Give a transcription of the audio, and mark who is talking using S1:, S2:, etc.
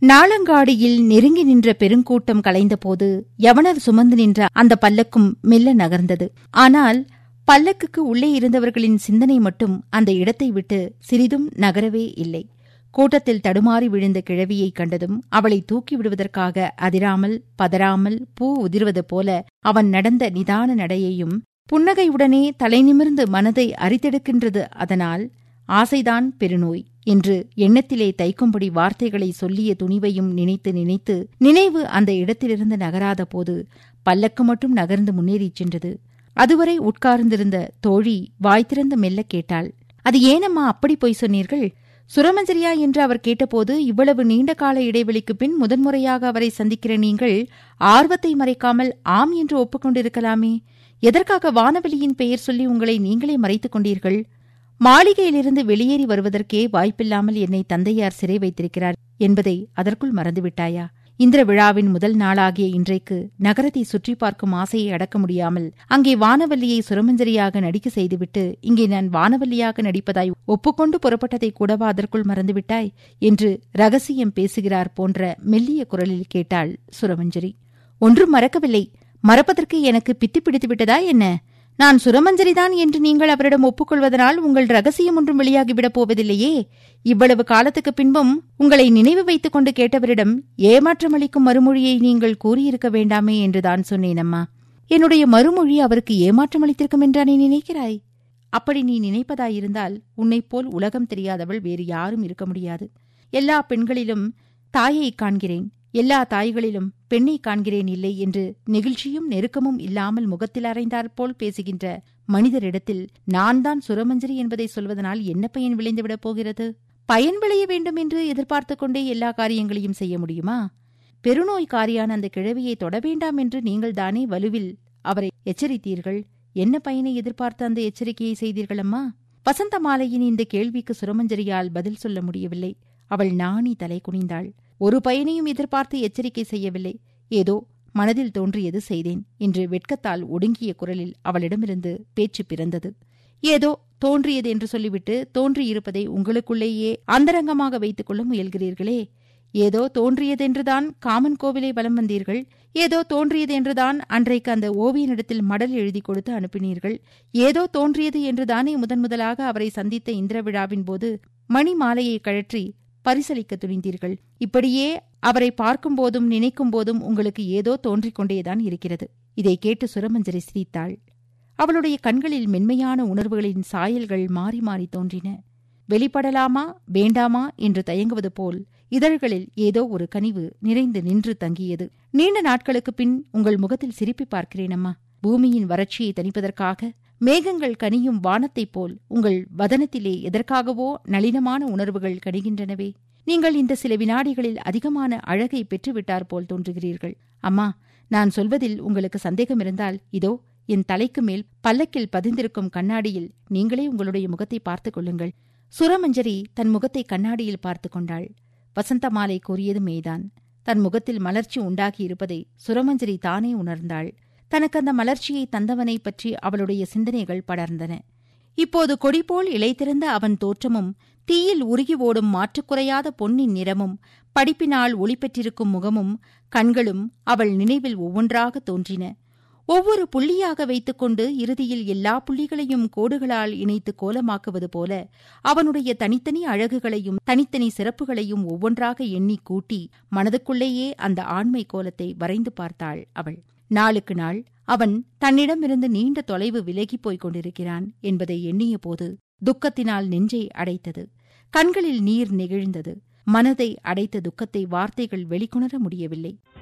S1: நாளங்காடியில் நெருங்கி நின்ற பெருங்கூட்டம் கலைந்தபோது யவனர் சுமந்து நின்ற அந்த பல்லக்கும் மெல்ல நகர்ந்தது ஆனால் பல்லக்குக்கு உள்ளே இருந்தவர்களின் சிந்தனை மட்டும் அந்த இடத்தை விட்டு சிறிதும் நகரவே இல்லை கூட்டத்தில் தடுமாறி விழுந்த கிழவியைக் கண்டதும் அவளை தூக்கி விடுவதற்காக அதிராமல் பதறாமல் பூ உதிர்வது போல அவன் நடந்த நிதான நடையையும் புன்னகையுடனே தலைநிமிர்ந்து மனதை அரித்தெடுக்கின்றது அதனால் ஆசைதான் பெருநோய் என்று எண்ணத்திலே தைக்கும்படி வார்த்தைகளை சொல்லிய துணிவையும் நினைத்து நினைத்து நினைவு அந்த இடத்திலிருந்து நகராத போது பல்லக்கு மட்டும் நகர்ந்து முன்னேறிச் சென்றது அதுவரை உட்கார்ந்திருந்த தோழி வாய் திறந்து மெல்ல கேட்டாள் அது ஏனம்மா அப்படி பொய் சொன்னீர்கள் சுரமஞ்சரியா என்று அவர் கேட்டபோது இவ்வளவு நீண்ட கால இடைவெளிக்கு பின் முதன்முறையாக அவரை சந்திக்கிற நீங்கள் ஆர்வத்தை மறைக்காமல் ஆம் என்று ஒப்புக்கொண்டிருக்கலாமே எதற்காக வானவெளியின் பெயர் சொல்லி உங்களை நீங்களே மறைத்துக் கொண்டீர்கள் மாளிகையிலிருந்து வெளியேறி வருவதற்கே வாய்ப்பில்லாமல் என்னை தந்தையார் சிறை வைத்திருக்கிறார் என்பதை அதற்குள் மறந்துவிட்டாயா இந்திர விழாவின் முதல் நாளாகிய இன்றைக்கு நகரத்தை சுற்றி பார்க்கும் ஆசையை அடக்க முடியாமல் அங்கே வானவல்லியை சுரமஞ்சரியாக நடிக்க செய்துவிட்டு இங்கே நான் வானவல்லியாக நடிப்பதாய் ஒப்புக்கொண்டு புறப்பட்டதை கூடவா அதற்குள் மறந்துவிட்டாய் என்று ரகசியம் பேசுகிறார் போன்ற மெல்லிய குரலில் கேட்டாள் சுரமஞ்சரி ஒன்றும் மறக்கவில்லை மறப்பதற்கு எனக்கு பித்தி பிடித்து விட்டதா என்ன நான் சுரமஞ்சரிதான் என்று நீங்கள் அவரிடம் ஒப்புக்கொள்வதனால் உங்கள் ரகசியம் ஒன்றும் வெளியாகிவிடப் போவதில்லையே இவ்வளவு காலத்துக்கு பின்பும் உங்களை நினைவு வைத்துக் கொண்டு கேட்டவரிடம் ஏமாற்றமளிக்கும் மறுமொழியை நீங்கள் கூறியிருக்க வேண்டாமே என்றுதான் சொன்னேன் அம்மா என்னுடைய மறுமொழி அவருக்கு ஏமாற்றமளித்திருக்கும் என்றா நீ நினைக்கிறாய் அப்படி நீ நினைப்பதாயிருந்தால் உன்னைப் போல் உலகம் தெரியாதவள் வேறு யாரும் இருக்க முடியாது எல்லா பெண்களிலும் தாயை காண்கிறேன் எல்லா தாய்களிலும் பெண்ணை காண்கிறேன் இல்லை என்று நெகிழ்ச்சியும் நெருக்கமும் இல்லாமல் முகத்தில் அறைந்தாற்போல் பேசுகின்ற மனிதரிடத்தில் நான் தான் சுரமஞ்சரி என்பதை சொல்வதனால் என்ன பயன் விளைந்துவிடப் போகிறது பயன் விளைய வேண்டும் என்று எதிர்பார்த்து கொண்டே எல்லா காரியங்களையும் செய்ய முடியுமா பெருநோய்க்காரியான அந்த கிழவியை தொட வேண்டாம் என்று நீங்கள் தானே வலுவில் அவரை எச்சரித்தீர்கள் என்ன பயனை எதிர்பார்த்து அந்த எச்சரிக்கையை செய்தீர்கள் அம்மா வசந்த மாலையின் இந்த கேள்விக்கு சுரமஞ்சரியால் பதில் சொல்ல முடியவில்லை அவள் நாணி தலை குனிந்தாள் ஒரு பயனையும் எதிர்பார்த்து எச்சரிக்கை செய்யவில்லை ஏதோ மனதில் தோன்றியது செய்தேன் என்று வெட்கத்தால் ஒடுங்கிய குரலில் அவளிடமிருந்து பேச்சு பிறந்தது ஏதோ தோன்றியது என்று சொல்லிவிட்டு தோன்றியிருப்பதை உங்களுக்குள்ளேயே அந்தரங்கமாக வைத்துக் கொள்ள முயல்கிறீர்களே ஏதோ தோன்றியதென்றுதான் காமன் கோவிலை வலம் வந்தீர்கள் ஏதோ தோன்றியது என்றுதான் அன்றைக்கு அந்த ஓவியனிடத்தில் மடல் எழுதி கொடுத்து அனுப்பினீர்கள் ஏதோ தோன்றியது என்றுதானே முதன் முதலாக அவரை சந்தித்த இந்திர விழாவின் போது மணி மாலையை கழற்றி பரிசளிக்க துணிந்தீர்கள் இப்படியே அவரை பார்க்கும் போதும் நினைக்கும் போதும் உங்களுக்கு ஏதோ தோன்றிக் கொண்டேதான் இருக்கிறது இதை கேட்டு சுரமஞ்சரி சிரித்தாள் அவளுடைய கண்களில் மென்மையான உணர்வுகளின் சாயல்கள் மாறி மாறி தோன்றின வெளிப்படலாமா வேண்டாமா என்று தயங்குவது போல் இதழ்களில் ஏதோ ஒரு கனிவு நிறைந்து நின்று தங்கியது நீண்ட நாட்களுக்கு பின் உங்கள் முகத்தில் சிரிப்பி பார்க்கிறேன் அம்மா பூமியின் வறட்சியை தணிப்பதற்காக மேகங்கள் கனியும் வானத்தைப் போல் உங்கள் வதனத்திலே எதற்காகவோ நளினமான உணர்வுகள் கனிகின்றனவே நீங்கள் இந்த சில வினாடிகளில் அதிகமான அழகை பெற்றுவிட்டார் போல் தோன்றுகிறீர்கள் அம்மா நான் சொல்வதில் உங்களுக்கு சந்தேகம் இருந்தால் இதோ என் தலைக்கு மேல் பல்லக்கில் பதிந்திருக்கும் கண்ணாடியில் நீங்களே உங்களுடைய முகத்தை பார்த்துக் கொள்ளுங்கள் சுரமஞ்சரி தன் முகத்தை கண்ணாடியில் பார்த்து கொண்டாள் வசந்தமாலை கூறியது மேதான் தன் முகத்தில் மலர்ச்சி உண்டாகியிருப்பதை சுரமஞ்சரி தானே உணர்ந்தாள் தனக்கு அந்த மலர்ச்சியை தந்தவனை பற்றி அவளுடைய சிந்தனைகள் படர்ந்தன இப்போது கொடிபோல் இழைத்திருந்த அவன் தோற்றமும் தீயில் உருகி ஓடும் மாற்றுக்குறையாத பொன்னின் நிறமும் படிப்பினால் ஒளி பெற்றிருக்கும் முகமும் கண்களும் அவள் நினைவில் ஒவ்வொன்றாக தோன்றின ஒவ்வொரு புள்ளியாக வைத்துக்கொண்டு இறுதியில் எல்லா புள்ளிகளையும் கோடுகளால் இணைத்து கோலமாக்குவது போல அவனுடைய தனித்தனி அழகுகளையும் தனித்தனி சிறப்புகளையும் ஒவ்வொன்றாக எண்ணி கூட்டி மனதுக்குள்ளேயே அந்த ஆண்மை கோலத்தை வரைந்து பார்த்தாள் அவள் நாளுக்கு நாள் அவன் தன்னிடமிருந்து நீண்ட தொலைவு விலகிப் போய்க் கொண்டிருக்கிறான் என்பதை எண்ணிய போது துக்கத்தினால் நெஞ்சை அடைத்தது கண்களில் நீர் நெகிழ்ந்தது மனதை அடைத்த துக்கத்தை வார்த்தைகள் வெளிக்கொணர முடியவில்லை